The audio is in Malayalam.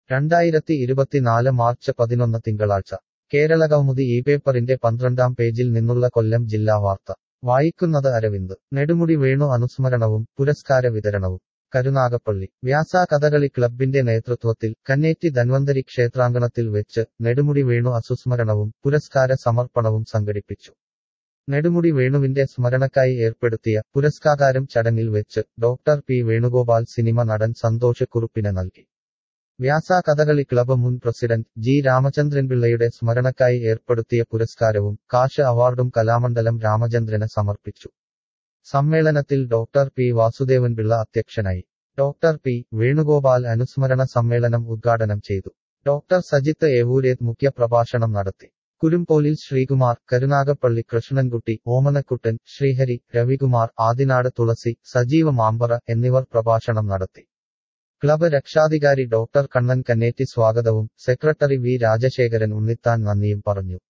രണ്ടായിരത്തി ഇരുപത്തിനാല് മാർച്ച് പതിനൊന്ന് തിങ്കളാഴ്ച കേരള കൗമുദി ഈ പേപ്പറിന്റെ പന്ത്രണ്ടാം പേജിൽ നിന്നുള്ള കൊല്ലം ജില്ലാ വാർത്ത വായിക്കുന്നത് അരവിന്ദ് നെടുമുടി വേണു അനുസ്മരണവും പുരസ്കാര വിതരണവും കരുനാഗപ്പള്ളി വ്യാസ കഥകളി ക്ലബിന്റെ നേതൃത്വത്തിൽ കന്നേറ്റി ധന്വന്തരി ക്ഷേത്രാങ്കണത്തിൽ വെച്ച് നെടുമുടി വേണു അനുസ്മരണവും പുരസ്കാര സമർപ്പണവും സംഘടിപ്പിച്ചു നെടുമുടി വേണുവിന്റെ സ്മരണക്കായി ഏർപ്പെടുത്തിയ പുരസ്കാരം ചടങ്ങിൽ വെച്ച് ഡോക്ടർ പി വേണുഗോപാൽ സിനിമ നടൻ സന്തോഷ് കുറുപ്പിന് നൽകി വ്യാസ കഥകളി ക്ലബ് മുൻ പ്രസിഡന്റ് ജി രാമചന്ദ്രൻപിള്ളയുടെ സ്മരണക്കായി ഏർപ്പെടുത്തിയ പുരസ്കാരവും കാഷ് അവാർഡും കലാമണ്ഡലം രാമചന്ദ്രന് സമർപ്പിച്ചു സമ്മേളനത്തിൽ ഡോക്ടർ പി വാസുദേവൻപിള്ള അധ്യക്ഷനായി ഡോക്ടർ പി വേണുഗോപാൽ അനുസ്മരണ സമ്മേളനം ഉദ്ഘാടനം ചെയ്തു ഡോക്ടർ സജിത്ത് ഏവൂരേത് മുഖ്യപ്രഭാഷണം നടത്തി കുരുംപോലിൽ ശ്രീകുമാർ കരുനാഗപ്പള്ളി കൃഷ്ണൻകുട്ടി ഓമനക്കുട്ടൻ ശ്രീഹരി രവികുമാർ ആദിനാട് തുളസി സജീവ മാമ്പറ എന്നിവർ പ്രഭാഷണം നടത്തി ക്ലബ് രക്ഷാധികാരി ഡോക്ടർ കണ്ണൻ കന്നേറ്റി സ്വാഗതവും സെക്രട്ടറി വി രാജശേഖരൻ ഉണ്ണിത്താൻ നന്ദിയും പറഞ്ഞു